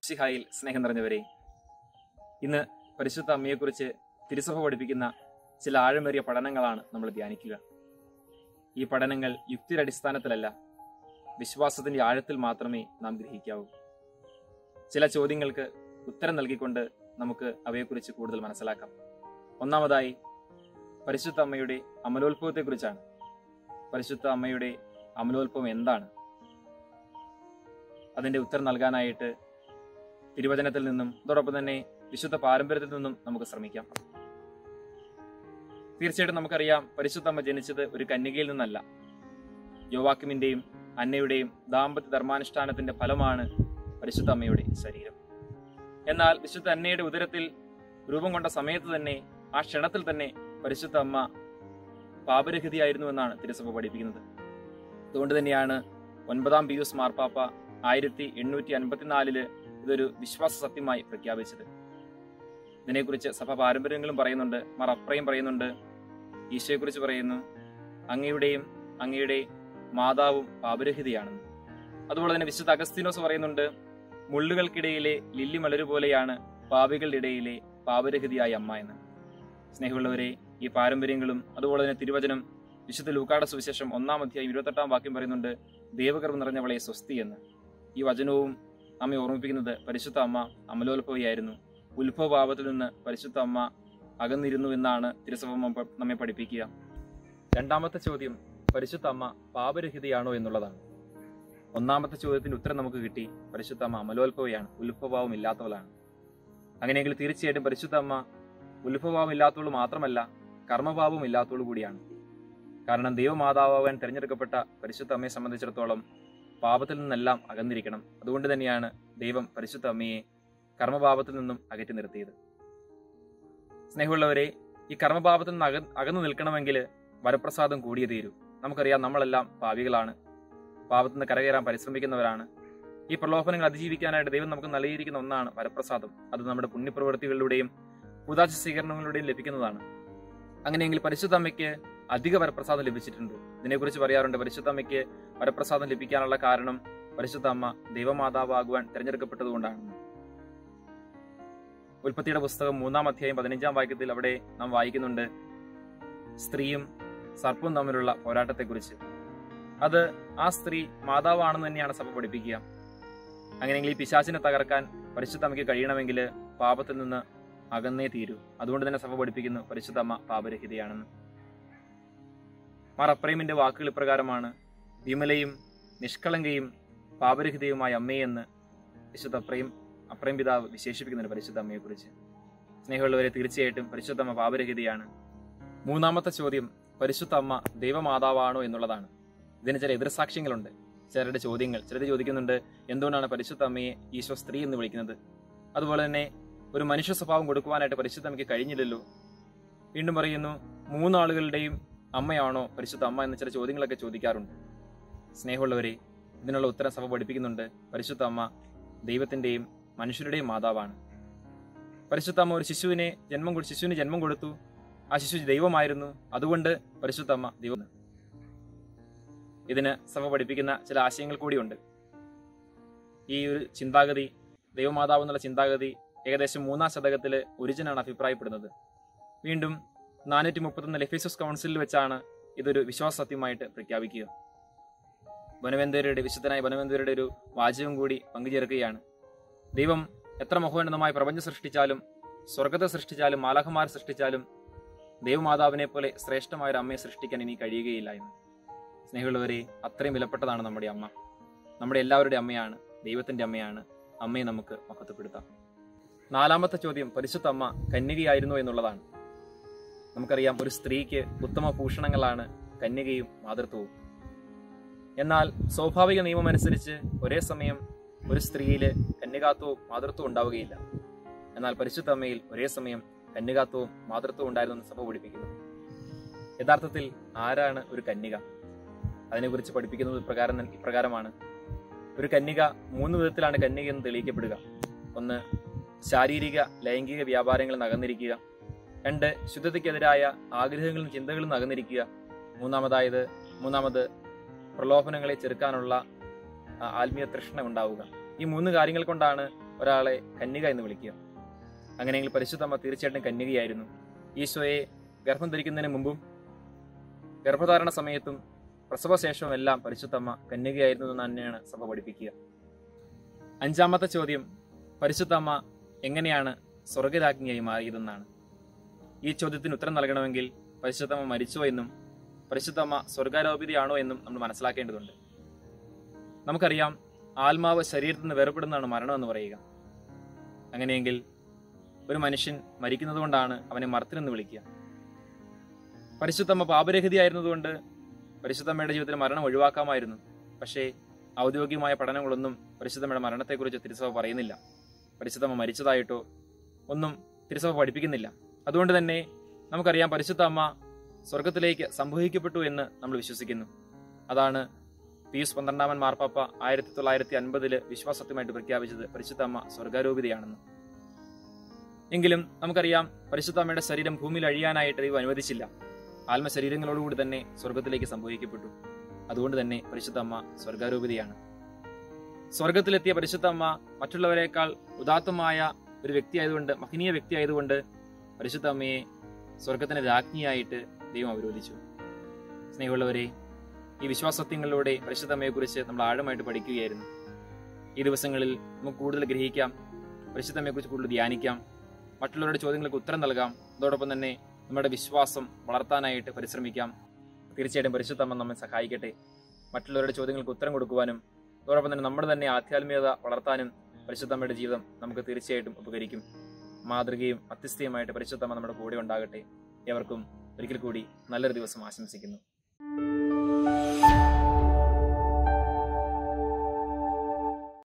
മിശിഹായിൽ സ്നേഹം നിറഞ്ഞവരെ ഇന്ന് പരിശുദ്ധ അമ്മയെക്കുറിച്ച് തിരുസഭ പഠിപ്പിക്കുന്ന ചില ആഴമേറിയ പഠനങ്ങളാണ് നമ്മൾ ധ്യാനിക്കുക ഈ പഠനങ്ങൾ യുക്തിയുടെ അടിസ്ഥാനത്തിലല്ല വിശ്വാസത്തിന്റെ ആഴത്തിൽ മാത്രമേ നാം ഗ്രഹിക്കാവൂ ചില ചോദ്യങ്ങൾക്ക് ഉത്തരം നൽകിക്കൊണ്ട് നമുക്ക് അവയെക്കുറിച്ച് കൂടുതൽ മനസ്സിലാക്കാം ഒന്നാമതായി പരിശുദ്ധ അമ്മയുടെ അമലോത്ഭവത്തെക്കുറിച്ചാണ് പരിശുദ്ധ അമ്മയുടെ അമലോത്ഭവം എന്താണ് അതിന്റെ ഉത്തരം നൽകാനായിട്ട് തിരുവചനത്തിൽ നിന്നും അതോടൊപ്പം തന്നെ വിശുദ്ധ പാരമ്പര്യത്തിൽ നിന്നും നമുക്ക് ശ്രമിക്കാം തീർച്ചയായിട്ടും നമുക്കറിയാം പരിശുദ്ധ അമ്മ ജനിച്ചത് ഒരു കന്യകയിൽ നിന്നല്ല യോവാക്കിമിന്റെയും അന്നയുടെയും ദാമ്പത്യ ധർമാനുഷ്ഠാനത്തിന്റെ ഫലമാണ് പരിശുദ്ധ അമ്മയുടെ ശരീരം എന്നാൽ വിശുദ്ധ അന്നയുടെ ഉദരത്തിൽ രൂപം കൊണ്ട സമയത്ത് തന്നെ ആ ക്ഷണത്തിൽ തന്നെ പരിശുദ്ധ അമ്മ പാപരഹിതയായിരുന്നു എന്നാണ് തിരുസഭ പഠിപ്പിക്കുന്നത് അതുകൊണ്ട് തന്നെയാണ് ഒൻപതാം പിയൂസ് മാർപ്പാപ്പ ആയിരത്തി എണ്ണൂറ്റി അൻപത്തിനാലില് ഇതൊരു വിശ്വാസ സത്യമായി പ്രഖ്യാപിച്ചത് ഇതിനെക്കുറിച്ച് സഭ പാരമ്പര്യങ്ങളും പറയുന്നുണ്ട് മാർ അപ്രയും പറയുന്നുണ്ട് ഈശോയെക്കുറിച്ച് പറയുന്നു അങ്ങയുടെയും അങ്ങയുടെ മാതാവും പാപരഹിതയാണെന്ന് അതുപോലെ തന്നെ വിശുദ്ധ അഗസ്തീനോസ് പറയുന്നുണ്ട് മുള്ളുകൾക്കിടയിലെ ലില്ലി മലരു പോലെയാണ് പാപികളുടെ ഇടയിലെ പാപരഹിതയായ അമ്മ എന്ന് സ്നേഹമുള്ളവരെ ഈ പാരമ്പര്യങ്ങളും അതുപോലെ തന്നെ തിരുവചനം വിശുദ്ധ ലൂക്കാട സുവിശേഷം ഒന്നാം അധ്യായം ഇരുപത്തെട്ടാം വാക്യം പറയുന്നുണ്ട് ദേവകർമ്മ നിറഞ്ഞവളെ സ്വസ്തി എന്ന് ഈ വചനവും നമ്മെ ഓർമ്മിപ്പിക്കുന്നത് പരിശുദ്ധ അമ്മ അമലോത്ഭവിയായിരുന്നു ഉത്ഭവഭാവത്തിൽ നിന്ന് പരിശുദ്ധ അമ്മ അകന്നിരുന്നു എന്നാണ് തിരുസഭ മ- നമ്മെ പഠിപ്പിക്കുക രണ്ടാമത്തെ ചോദ്യം പരിശുദ്ധ അമ്മ പാപരഹിതയാണോ എന്നുള്ളതാണ് ഒന്നാമത്തെ ചോദ്യത്തിന് ഉത്തരം നമുക്ക് കിട്ടി പരിശുദ്ധ അമ്മ അമലോത്ഭവയാണ് ഉത്ഭവഭാവം ഇല്ലാത്തവളാണ് അങ്ങനെയെങ്കിൽ തീർച്ചയായിട്ടും പരിശുദ്ധ അമ്മ ഉത്ഭവഭാവം ഇല്ലാത്തവൾ മാത്രമല്ല കർമ്മഭാവം ഇല്ലാത്തവൾ കൂടിയാണ് കാരണം ദൈവമാതാവാൻ തിരഞ്ഞെടുക്കപ്പെട്ട പരിശുദ്ധ അമ്മയെ സംബന്ധിച്ചിടത്തോളം പാപത്തിൽ നിന്നെല്ലാം അകന്നിരിക്കണം അതുകൊണ്ട് തന്നെയാണ് ദൈവം പരിശുദ്ധ അമ്മയെ കർമ്മഭാവത്തിൽ നിന്നും അകറ്റി നിർത്തിയത് സ്നേഹമുള്ളവരെ ഈ കർമ്മഭാവത്തിൽ നിന്ന് അക അകന്നു നിൽക്കണമെങ്കിൽ വരപ്രസാദം കൂടിയേ തീരൂ നമുക്കറിയാം നമ്മളെല്ലാം പാവികളാണ് പാപത്തിൽ നിന്ന് കരകയറാൻ പരിശ്രമിക്കുന്നവരാണ് ഈ പ്രലോഭനങ്ങൾ അതിജീവിക്കാനായിട്ട് ദൈവം നമുക്ക് നൽകിയിരിക്കുന്ന ഒന്നാണ് വരപ്രസാദം അത് നമ്മുടെ പുണ്യപ്രവൃത്തികളിലൂടെയും ഉദാശ സ്വീകരണങ്ങളിലൂടെയും ലഭിക്കുന്നതാണ് അങ്ങനെയെങ്കിൽ പരിശുദ്ധ അമ്മയ്ക്ക് അധിക വരപ്രസാദം ലഭിച്ചിട്ടുണ്ട് ഇതിനെക്കുറിച്ച് പറയാറുണ്ട് പരിശുദ്ധ അമ്മയ്ക്ക് വരപ്രസാദം ലഭിക്കാനുള്ള കാരണം പരിശുദ്ധ അമ്മ ദൈവമാതാവാകുവാൻ തിരഞ്ഞെടുക്കപ്പെട്ടതുകൊണ്ടാണ് ഉൽപ്പത്തിയുടെ പുസ്തകം മൂന്നാം അധ്യായം പതിനഞ്ചാം വാക്യത്തിൽ അവിടെ നാം വായിക്കുന്നുണ്ട് സ്ത്രീയും സർപ്പവും തമ്മിലുള്ള പോരാട്ടത്തെക്കുറിച്ച് അത് ആ സ്ത്രീ മാതാവാണെന്ന് തന്നെയാണ് സഭ പഠിപ്പിക്കുക അങ്ങനെയെങ്കിൽ ഈ പിശാചിനെ തകർക്കാൻ പരിശുദ്ധ അമ്മയ്ക്ക് കഴിയണമെങ്കിൽ പാപത്തിൽ നിന്ന് അകന്നേ തീരൂ അതുകൊണ്ട് തന്നെ സഭ പഠിപ്പിക്കുന്നു പരിശുദ്ധ അമ്മ പാപരഹിതയാണെന്ന് മാർ അപ്രേമിന്റെ വാക്കുകൾ ഇപ്രകാരമാണ് വിമലയും നിഷ്കളങ്കയും പാപരഹിതയുമായ അമ്മയെന്ന് വിശുദ്ധ അപ്രയും അപ്രയം പിതാവ് വിശേഷിപ്പിക്കുന്നുണ്ട് പരിശുദ്ധ അമ്മയെക്കുറിച്ച് സ്നേഹമുള്ളവരെ തീർച്ചയായിട്ടും പരിശുദ്ധ അമ്മ പാപരഹിതയാണ് മൂന്നാമത്തെ ചോദ്യം പരിശുദ്ധ അമ്മ ദൈവമാതാവാണോ എന്നുള്ളതാണ് ഇതിന് ചില എതിർസാക്ഷ്യങ്ങളുണ്ട് ചിലരുടെ ചോദ്യങ്ങൾ ചിലർ ചോദിക്കുന്നുണ്ട് എന്തുകൊണ്ടാണ് പരിശുദ്ധ അമ്മയെ ഈശോ സ്ത്രീ എന്ന് വിളിക്കുന്നത് അതുപോലെ തന്നെ ഒരു മനുഷ്യ സ്വഭാവം കൊടുക്കുവാനായിട്ട് പരിശുദ്ധ അമ്മയ്ക്ക് കഴിഞ്ഞില്ലല്ലോ വീണ്ടും പറയുന്നു മൂന്നാളുകളുടെയും അമ്മയാണോ പരിശുദ്ധ അമ്മ എന്ന ചില ചോദ്യങ്ങളൊക്കെ ചോദിക്കാറുണ്ട് സ്നേഹമുള്ളവരെ ഇതിനുള്ള ഉത്തരം സഭ പഠിപ്പിക്കുന്നുണ്ട് പരിശുദ്ധ അമ്മ ദൈവത്തിന്റെയും മനുഷ്യരുടെയും മാതാവാണ് പരിശുദ്ധ അമ്മ ഒരു ശിശുവിനെ ജന്മം കൊടു ശിശുവിന് ജന്മം കൊടുത്തു ആ ശിശു ദൈവമായിരുന്നു അതുകൊണ്ട് പരിശുദ്ധ അമ്മ ദൈവം ഇതിന് സഭ പഠിപ്പിക്കുന്ന ചില ആശയങ്ങൾ കൂടിയുണ്ട് ഈ ഒരു ചിന്താഗതി ദൈവമാതാവ് എന്നുള്ള ചിന്താഗതി ഏകദേശം മൂന്നാം ശതകത്തില് ഒരിജിനാണ് അഭിപ്രായപ്പെടുന്നത് വീണ്ടും നാനൂറ്റി മുപ്പത്തൊന്ന് ലെഫീസസ് കൗൺസിലിൽ വെച്ചാണ് ഇതൊരു വിശ്വാസ സത്യമായിട്ട് പ്രഖ്യാപിക്കുക ബനവന്തരുടെ വിശുദ്ധനായ ബനവന്തരുടെ ഒരു വാചകം കൂടി പങ്കുചേർക്കുകയാണ് ദൈവം എത്ര മഹോന്നതമായ പ്രപഞ്ചം സൃഷ്ടിച്ചാലും സ്വർഗത്തെ സൃഷ്ടിച്ചാലും മാലഹമാർ സൃഷ്ടിച്ചാലും ദൈവമാതാവിനെ പോലെ ശ്രേഷ്ഠമായ ഒരു അമ്മയെ സൃഷ്ടിക്കാൻ ഇനി കഴിയുകയില്ല എന്ന് സ്നേഹമുള്ളവരെ അത്രയും വിലപ്പെട്ടതാണ് നമ്മുടെ അമ്മ നമ്മുടെ എല്ലാവരുടെ അമ്മയാണ് ദൈവത്തിന്റെ അമ്മയാണ് അമ്മയെ നമുക്ക് മഹത്വപ്പെടുത്താം നാലാമത്തെ ചോദ്യം പരിശുദ്ധ അമ്മ കന്യകയായിരുന്നു എന്നുള്ളതാണ് നമുക്കറിയാം ഒരു സ്ത്രീക്ക് ഉത്തമ ഭൂഷണങ്ങളാണ് കന്യകയും മാതൃത്വവും എന്നാൽ സ്വാഭാവിക നിയമം അനുസരിച്ച് ഒരേ സമയം ഒരു സ്ത്രീയില് കന്യകാത്വവും മാതൃത്വവും ഉണ്ടാവുകയില്ല എന്നാൽ പരിശുദ്ധ അമ്മയിൽ ഒരേ സമയം കന്യകാത്വവും മാതൃത്വവും ഉണ്ടായിരുന്നു സഭ പഠിപ്പിക്കുന്നു യഥാർത്ഥത്തിൽ ആരാണ് ഒരു കന്യക അതിനെക്കുറിച്ച് പഠിപ്പിക്കുന്നത് ഇപ്രകാരം ഇപ്രകാരമാണ് ഒരു കന്യക മൂന്ന് വിധത്തിലാണ് കന്യക എന്ന് തെളിയിക്കപ്പെടുക ഒന്ന് ശാരീരിക ലൈംഗിക വ്യാപാരങ്ങളിൽ നകന്നിരിക്കുക രണ്ട് ശുദ്ധതയ്ക്കെതിരായ ആഗ്രഹങ്ങളും ചിന്തകളും നകന്നിരിക്കുക മൂന്നാമതായത് മൂന്നാമത് പ്രലോഭനങ്ങളെ ചെറുക്കാനുള്ള ആ, ആത്മീയ തൃഷ്ണ ഉണ്ടാവുക ഈ മൂന്ന് കാര്യങ്ങൾ കൊണ്ടാണ് ഒരാളെ കന്യക എന്ന് വിളിക്കുക അങ്ങനെയെങ്കിൽ പരിശുദ്ധമ്മ തീർച്ചയായിട്ടും കന്യകയായിരുന്നു ഈശോയെ ഗർഭം ധരിക്കുന്നതിന് മുമ്പും ഗർഭധാരണ സമയത്തും പ്രസവശേഷവും എല്ലാം പരിശുദ്ധമ്മ കന്യകയായിരുന്നു എന്ന് തന്നെയാണ് സഭ പഠിപ്പിക്കുക അഞ്ചാമത്തെ ചോദ്യം പരിശുദ്ധമ്മ എങ്ങനെയാണ് സ്വർഗരാജ്ഞിയായി മാറിയതെന്നാണ് ഈ ചോദ്യത്തിന് ഉത്തരം നൽകണമെങ്കിൽ പരിശുദ്ധമ്മ മരിച്ചോ എന്നും പരിശുദ്ധമ്മ സ്വർഗാരോപിതയാണോ എന്നും നമ്മൾ മനസ്സിലാക്കേണ്ടതുണ്ട് നമുക്കറിയാം ആത്മാവ് ശരീരത്തിൽ നിന്ന് വേർപെടുന്നതാണ് മരണം എന്ന് പറയുക അങ്ങനെയെങ്കിൽ ഒരു മനുഷ്യൻ മരിക്കുന്നത് കൊണ്ടാണ് അവനെ മർത്തിനെന്ന് വിളിക്കുക പരിശുദ്ധമ്മ പാപരഹിതയായിരുന്നതുകൊണ്ട് പരിശുദ്ധമ്മയുടെ ജീവിതത്തിൽ മരണം ഒഴിവാക്കാമായിരുന്നു പക്ഷേ ഔദ്യോഗികമായ പഠനങ്ങളൊന്നും പരിശുദ്ധമ്മയുടെ മരണത്തെക്കുറിച്ച് തിരുസഭ പറയുന്നില്ല പരിശുദ്ധമ്മ മരിച്ചതായിട്ടോ ഒന്നും തിരുസഭ പഠിപ്പിക്കുന്നില്ല അതുകൊണ്ട് തന്നെ നമുക്കറിയാം പരിശുദ്ധ അമ്മ സ്വർഗത്തിലേക്ക് സംഭവിക്കപ്പെട്ടു എന്ന് നമ്മൾ വിശ്വസിക്കുന്നു അതാണ് പീയൂസ് പന്ത്രണ്ടാമൻ മാർപ്പാപ്പ ആയിരത്തി തൊള്ളായിരത്തി അൻപതില് വിശ്വാസത്യമായിട്ട് പ്രഖ്യാപിച്ചത് പരിശുദ്ധ അമ്മ സ്വർഗാരോപിതയാണെന്ന് എങ്കിലും നമുക്കറിയാം പരിശുദ്ധ അമ്മയുടെ ശരീരം ഭൂമിയിൽ അഴിയാനായിട്ട് ദൈവം അനുവദിച്ചില്ല ആത്മശരീരങ്ങളോടുകൂടി തന്നെ സ്വർഗത്തിലേക്ക് സംഭവിക്കപ്പെട്ടു അതുകൊണ്ട് തന്നെ പരിശുദ്ധ അമ്മ സ്വർഗാരോപിതയാണ് സ്വർഗത്തിലെത്തിയ പരിശുദ്ധ അമ്മ മറ്റുള്ളവരെക്കാൾ ഉദാത്തമായ ഒരു വ്യക്തിയായതുകൊണ്ട് മഹനീയ വ്യക്തിയായതുകൊണ്ട് പരിശുദ്ധ അമ്മയെ സ്വർഗത്തിന്റെ രാജ്ഞിയായിട്ട് ദൈവം അവരോധിച്ചു സ്നേഹമുള്ളവരെ ഈ വിശ്വാസത്യങ്ങളിലൂടെ പരിശുദ്ധ അമ്മയെക്കുറിച്ച് നമ്മൾ ആഴമായിട്ട് പഠിക്കുകയായിരുന്നു ഈ ദിവസങ്ങളിൽ നമുക്ക് കൂടുതൽ ഗ്രഹിക്കാം പരിശുദ്ധ അമ്മയെക്കുറിച്ച് കൂടുതൽ ധ്യാനിക്കാം മറ്റുള്ളവരുടെ ചോദ്യങ്ങൾക്ക് ഉത്തരം നൽകാം അതോടൊപ്പം തന്നെ നമ്മുടെ വിശ്വാസം വളർത്താനായിട്ട് പരിശ്രമിക്കാം തീർച്ചയായിട്ടും പരിശുദ്ധ അമ്മ നമ്മെ സഹായിക്കട്ടെ മറ്റുള്ളവരുടെ ചോദ്യങ്ങൾക്ക് ഉത്തരം കൊടുക്കുവാനും അതോടൊപ്പം തന്നെ നമ്മുടെ തന്നെ ആധ്യാത്മികത വളർത്താനും പരിശുദ്ധമ്മയുടെ ജീവിതം നമുക്ക് തീർച്ചയായിട്ടും ഉപകരിക്കും മാതൃകയും മധ്യസ്ഥയുമായിട്ട് പരിശുദ്ധമ്മ നമ്മുടെ കൂടെ ഉണ്ടാകട്ടെ എവർക്കും ഒരിക്കൽ കൂടി നല്ലൊരു ദിവസം ആശംസിക്കുന്നു